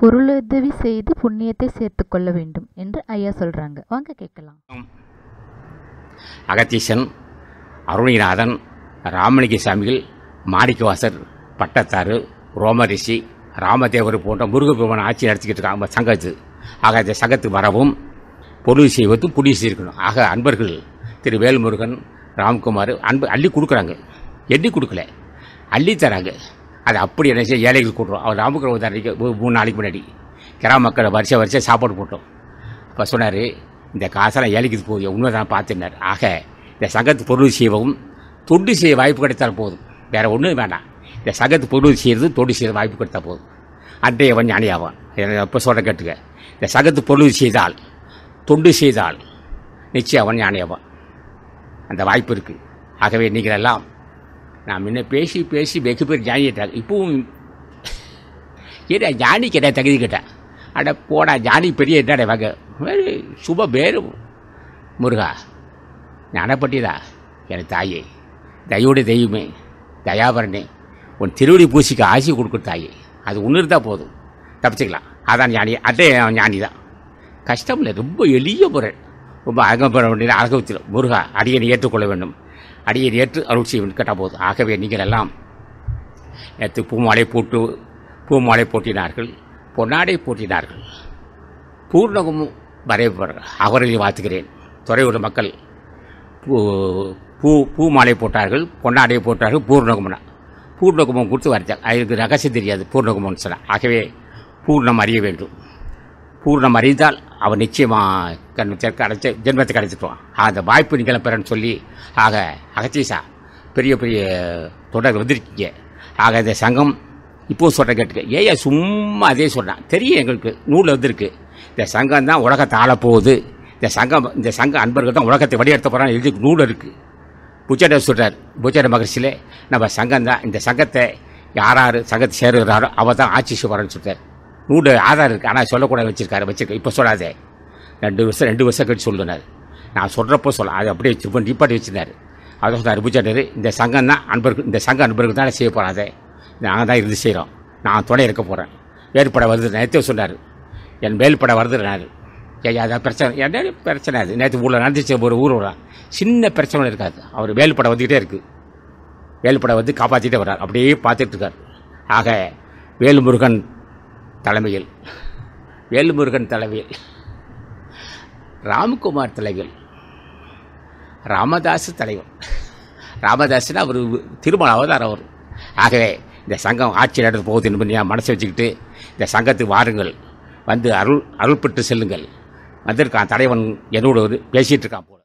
பொருளுதவி செய்து புண்ணியத்தை சேர்த்து கொள்ள வேண்டும் என்று ஐயா சொல்றாங்க வாங்க கேட்கலாம் அகத்தீசன் அருணிநாதன் ராமலிங்க சாமிகள் மாணிக்கவாசர் பட்டத்தாறு ரோமரிஷி ராமதேவர் போன்ற முருகப்பெருமான ஆட்சி நடத்திக்கிட்டு இருக்காங்க சங்கத்து ஆக இந்த சங்கத்துக்கு வரவும் பொருள் செய்வதும் புண்ணியம் செய்யணும் ஆக அன்பர்கள் திரு வேல்முருகன் ராம்குமார் அன்பு அள்ளி கொடுக்குறாங்க எண்ணி கொடுக்கல அள்ளி தராங்க அது அப்படி என்ன செய்ய ஏழைகள் கூட்டுறோம் அவர் ராமகுரம் தரணிக்கு மூணு நாளைக்கு முன்னாடி கிராம மக்களை வருஷம் வருஷம் சாப்பாடு போட்டோம் அப்போ சொன்னார் இந்த காசெல்லாம் ஏழைக்கு போகுது உண்மை தான் பார்த்துனார் ஆக இந்த சங்கத்து பொருள் செய்யவும் தொண்டு செய்ய வாய்ப்பு கிடைத்தால் போதும் வேறு ஒன்றும் வேண்டாம் இந்த சங்கத்து பொருள் செய்கிறது தொண்டு செய்ய வாய்ப்பு கிடைத்தா போதும் அன்றைய அவன் ஞானியாவான் இப்போ சொல்கிற கேட்டுக்க இந்த சங்கத்து பொருள் செய்தால் தொண்டு செய்தால் நிச்சயம் அவன் ஞானியாவான் அந்த வாய்ப்பு இருக்குது ஆகவே நீங்கள் எல்லாம் நான் முன்ன பேசி பேசி வெகு பேர் ஞானிட்டாங்க இப்பவும் ஏடா ஞானிக்கு என்ன தகுதி கேட்டேன் அட போடா ஞானி பெரிய என்னடா வகை வேறு சுப பேரு முருகா ஞானப்பட்டிதா என் தாயே தயோட தெய்வமே தயாபரனே உன் திருவடி பூசிக்கு ஆசி கொடுக்கும் தாயே அது ஒன்று இருந்தால் போதும் தப்பிச்சுக்கலாம் அதான் ஞானி அதே ஞானி தான் கஷ்டம் இல்லை ரொம்ப எளிய முறை ரொம்ப அகம்பெற வேண்டிய அகவத்தில் முருகா அடியனை ஏற்றுக்கொள்ள வேண்டும் அடியனை ஏற்று அருள் செய்ய வேண்டும் கேட்டால் போதும் ஆகவே நீங்கள் எல்லாம் நேற்று பூமாலை போட்டு பூமாலை போட்டினார்கள் பொன்னாடை போட்டினார்கள் பூர்ணகமும் வரையப்படுறார்கள் அவர்களை வாழ்த்துகிறேன் துறையுள்ள மக்கள் பூ பூ பூ மாலை போட்டார்கள் பொன்னாடை போட்டார்கள் பூர்ணகுமனா பூர்ணகுமம் கொடுத்து வரைச்சாங்க அதுக்கு ரகசியம் தெரியாது பூர்ணகுமம்னு சொன்னான் ஆகவே பூர்ணம் அறிய வேண்டும் பூர்ணம் அறிந்தால் அவன் நிச்சயமாக கண் அடைச்ச ஜென்மத்தை கிடைச்சிட்டுவான் அந்த வாய்ப்பு நீங்கள் பெறன்னு சொல்லி ஆக அகத்தீசா பெரிய பெரிய தொடர் வந்திருக்கீங்க ஆக இந்த சங்கம் இப்போ சொல்கிற கேட்டுக்க ஏயா சும்மா அதே சொன்னான் தெரியும் எங்களுக்கு நூலில் வந்திருக்கு இந்த சங்கம் தான் உலகத்தை ஆள போகுது இந்த சங்கம் இந்த சங்க அன்பர்கள் தான் உலகத்தை வழியெடுத்த போகிறான்னு எழுதி நூல் இருக்குது புச்சட சொல்கிறார் புச்சட மகர்ஷியில் நம்ம சங்கம் தான் இந்த சங்கத்தை யார் யார் சங்கத்தை சேருகிறாரோ அவள் தான் ஆட்சி செய்வார்னு சொல்கிறார் நூறு ஆதாரம் இருக்குது ஆனால் சொல்லக்கூடாது வச்சிருக்காரு வச்சிருக்க இப்போ சொல்லாதே ரெண்டு வருஷம் ரெண்டு வருஷம் கழிச்சு சொல்லுனார் நான் சொல்கிறப்போ சொல்ல அது அப்படியே வச்சு நிப்பாட்டி வச்சிருந்தார் அதை சொன்னார் புச்சடர் இந்த சங்கம் தான் அன்பர்கள் இந்த சங்க அன்பர்கள் தான் செய்ய போகிறாதே நாங்கள் தான் இருந்து செய்கிறோம் நான் துணை இருக்க போகிறேன் வேறுபட வருது நேற்றே சொன்னார் என் மேல்பட வருதுனாரு ஐயா அதான் பிரச்சனை என்ன பிரச்சனை அது நேற்று ஊரில் நடந்துச்சு ஒரு ஊர் ஊரா சின்ன பிரச்சனை இருக்காது அவர் வேலுப்படம் வந்துக்கிட்டே இருக்குது வேலுப்படம் வந்து காப்பாற்றிட்டே வர்றார் அப்படியே பார்த்துட்டு இருக்கார் ஆக வேலுமுருகன் தலைமையில் வேலுமுருகன் தலைமையில் ராம்குமார் தலைமையில் ராமதாஸ் தலைவர் ராமதாஸ்னா அவர் திருமண அவதாரம் அவர் ஆகவே இந்த சங்கம் ஆட்சி நடத்த போகுது என்பதை நான் மனசை வச்சுக்கிட்டு இந்த சங்கத்துக்கு வாருங்கள் வந்து அருள் அருள் பெற்று செல்லுங்கள் வந்திருக்கான் தலைவன் என்னோட பேசிகிட்டு இருக்கான் போல